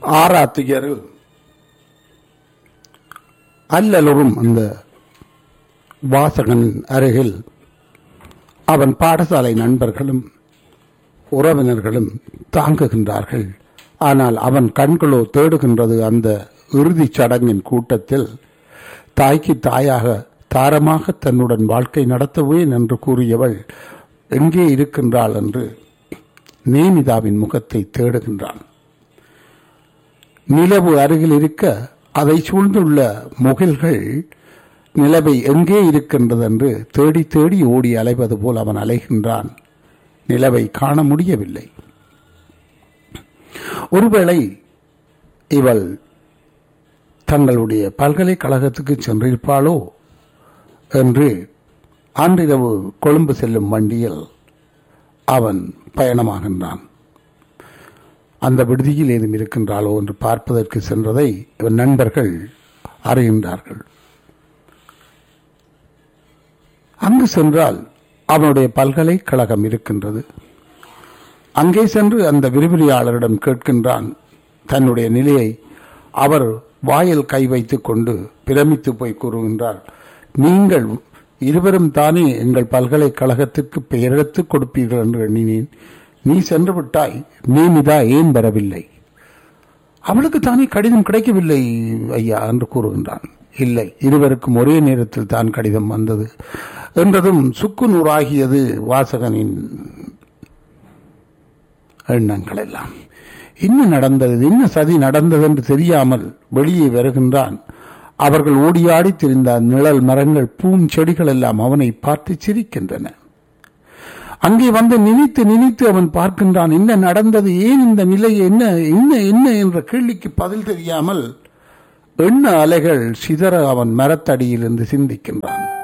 ஆராத்தியர் அல்லலுறும் அந்த வாசகன் அருகில் அவன் பாடசாலை நண்பர்களும் உறவினர்களும் தாங்குகின்றார்கள் ஆனால் அவன் கண்களோ தேடுகின்றது அந்த இறுதிச் சடங்கின் கூட்டத்தில் தாய்க்கு தாயாக தாரமாக தன்னுடன் வாழ்க்கை நடத்துவேன் என்று கூறியவள் எங்கே இருக்கின்றாள் என்று நேமிதாவின் முகத்தை தேடுகின்றான் நிலவு அருகில் இருக்க அதை சூழ்ந்துள்ள முகில்கள் நிலவை எங்கே இருக்கின்றது என்று தேடி தேடி ஓடி அலைவது போல் அவன் அலைகின்றான் நிலவை காண முடியவில்லை ஒருவேளை இவள் தங்களுடைய பல்கலைக்கழகத்துக்கு சென்றிருப்பாளோ என்று அன்றிரவு கொழும்பு செல்லும் வண்டியில் அவன் பயணமாகின்றான் அந்த விடுதியில் ஏதும் இருக்கின்றாளோ என்று பார்ப்பதற்கு சென்றதை இவன் நண்பர்கள் அறிகின்றார்கள் அங்கு சென்றால் அவனுடைய பல்கலைக்கழகம் இருக்கின்றது அங்கே சென்று அந்த விரிவுரையாளரிடம் கேட்கின்றான் தன்னுடைய நிலையை அவர் வாயில் கை வைத்துக் கொண்டு பிரமித்து போய் கூறுகின்றார் நீங்கள் இருவரும் தானே எங்கள் பல்கலைக்கழகத்திற்கு பெயரெடுத்து கொடுப்பீர்கள் என்று எண்ணினேன் நீ சென்று விட்டாய் நேமிதா ஏன் வரவில்லை அவளுக்கு தானே கடிதம் கிடைக்கவில்லை ஐயா என்று கூறுகின்றான் இல்லை இருவருக்கும் ஒரே நேரத்தில் தான் கடிதம் வந்தது என்றதும் சுக்கு நூறாகியது வாசகனின் எண்ணங்கள் எல்லாம் என்ன நடந்தது என்ன சதி நடந்தது என்று தெரியாமல் வெளியே வருகின்றான் அவர்கள் ஓடியாடி திரிந்த நிழல் மரங்கள் பூஞ்செடிகள் எல்லாம் அவனை பார்த்து சிரிக்கின்றன அங்கே வந்து நினைத்து நினைத்து அவன் பார்க்கின்றான் என்ன நடந்தது ஏன் இந்த நிலை என்ன என்ன என்ன என்ற கேள்விக்கு பதில் தெரியாமல் எண்ண அலைகள் சிதற அவன் மரத்தடியிலிருந்து சிந்திக்கின்றான்